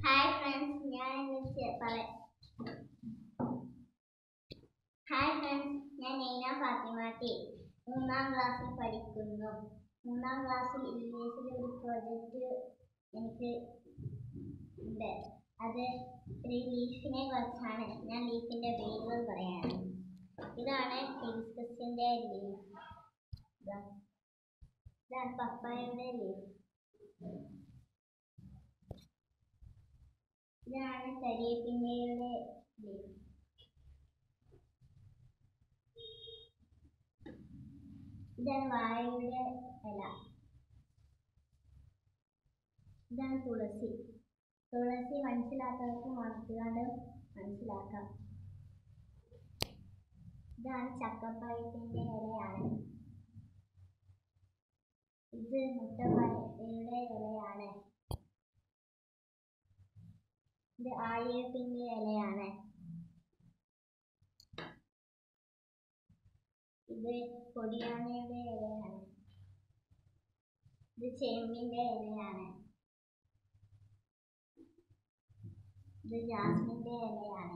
hi friends ഞാൻ ഇന്ന് പറയാം ഹായ് ഫ്രണ്ട്സ് ഞാൻ നൈന ഫാത്തിമാട്ടി മൂന്നാം ക്ലാസ്സിൽ പഠിക്കുന്നു മൂന്നാം ക്ലാസ്സിൽ ഇ എസിൽ ഒരു പ്രോജക്റ്റ് എനിക്ക് ഉണ്ട് അത് ഒരു ലീഫിനെ കുറിച്ചാണ് ഞാൻ ലീഫിൻ്റെ പേരുകൾ പറയാണ് ഇതാണ് ഹിബിസ്കസിൻ്റെ ലീഫ് ഇതാണ് പപ്പായയുടെ ലീഫ് ഇതാണ് കരിയേപ്പിൻ്റെയുടെ ലീഫ് ഇതാണ് വാഴയുടെ ഇല ഇതാണ് തുളസി തുളസി മനസ്സിലാത്തവർക്ക് മണത്തുകൊണ്ട് മനസ്സിലാക്കാം ഇതാണ് ചക്കപ്പഴത്തിൻ്റെ ഇലയാണ് ഇത് മുട്ടപ്പഴയുടെ ഇലയാണ് ഇത് ആര്യപ്പിൻ്റെ ഇലയാണ് ഇത് കൊടിയാനയുടെ ഇലയാണ് ഇത് ചേമ്പിൻ്റെ ഇലയാണ് ഇത് ജാസ്മിൻ്റെ ഇലയാണ്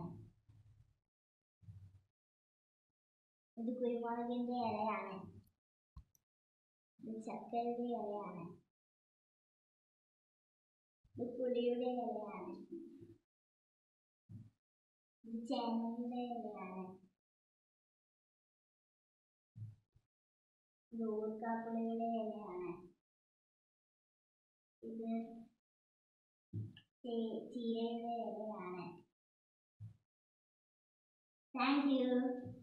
ഇത് കുരുമുളകിൻ്റെ ഇലയാണ് ഇത് ചക്കയുടെ ഇലയാണ് ഇത് പുളിയുടെ ഇലയാണ് ഇത് ചേനയുടെ ഇലയാണ് ഇത് ഊർക്കാപ്പുളിയുടെ ഇലയാണ് ഇത് ചീ- ചീരയുടെ ഇലയാണ് താങ്ക് യു